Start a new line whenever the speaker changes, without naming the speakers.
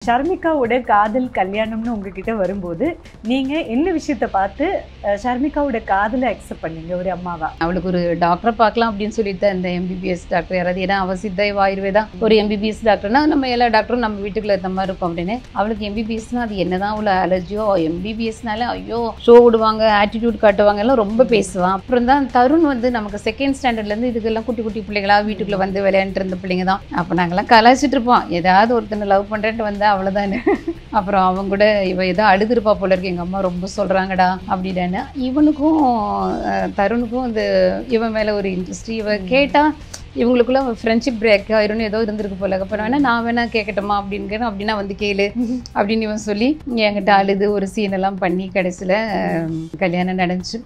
ஷர்மிகாவோட காதல் கல்யாணம்னு உங்ககிட்ட வரும்போது நீங்க என்ன விஷயத்த பார்த்து அஹ், ஷர்மிகாவோட காதலை அக்செப்ட் பண்ணீங்க ஒரு அம்மாவா
அவளுக்கு ஒரு டாக்டரை பார்க்கலாம் அப்படின்னு சொல்லிட்டு தான் இந்த எம்பிபிஎஸ் டாக்டர் யாராவது ஏன்னா அவ சித்த இவ ஆயுர்வேதா ஒரு எம்பிபிஎஸ் டாக்டர்னா நம்ம எல்லா டாக்டரும் நம்ம வீட்டுக்குள்ள இருந்த மாதிரி இருக்கும் அப்படின்னு அவளுக்கு எம்பிபிஎஸ்னா அது என்னதான் அவ்வளோ அலர்ஜியோ எம்பிபிஎஸ்னால ஐயோ ஷோ விடுவாங்க ஆட்டிடியூட் காட்டுவாங்க எல்லாம் ரொம்ப பேசுவான் அப்புறம் தான் தருண் வந்து நமக்கு செகண்ட் ஸ்டாண்டர்ட்லேருந்து இதுக்கெல்லாம் குட்டி குட்டி பிள்ளைங்களா வீட்டுக்குள்ள வந்து விளையாண்டுட்டு இருந்த பிள்ளைங்க தான் அப்போ நாங்கெல்லாம் கலாய்ச்சிட்டு இருப்போம் ஏதாவது ஒருத்தனை லவ் பண்ணுறேன்ட்டு வந்தா அவ்வளோதானே அப்புறம் அவங்க கூட இவ ஏதோ அழுதுருப்பா போல இருக்கு எங்கள் அம்மா ரொம்ப சொல்கிறாங்கடா அப்படின்னு இவனுக்கும் அஹ், தருணுக்கும் இந்த இவன் மேலே ஒரு இன்ட்ரெஸ்ட் இவ கேட்டா இவங்களுக்குள்ள ஃப்ரெண்ட்ஷிப் பிரேக் ஆயிரும்னு ஏதோ இருந்திருக்கு போல அப்புறம் வேணா நான் வேணா கேட்கட்டுமா அப்படின்னு அப்படின்னா வந்து கேளு அப்படின்னு இவன் சொல்லி என்கிட்ட அழுது ஒரு சீன் எல்லாம் பண்ணி கடைசியில் கல்யாணம் நடந்துச்சு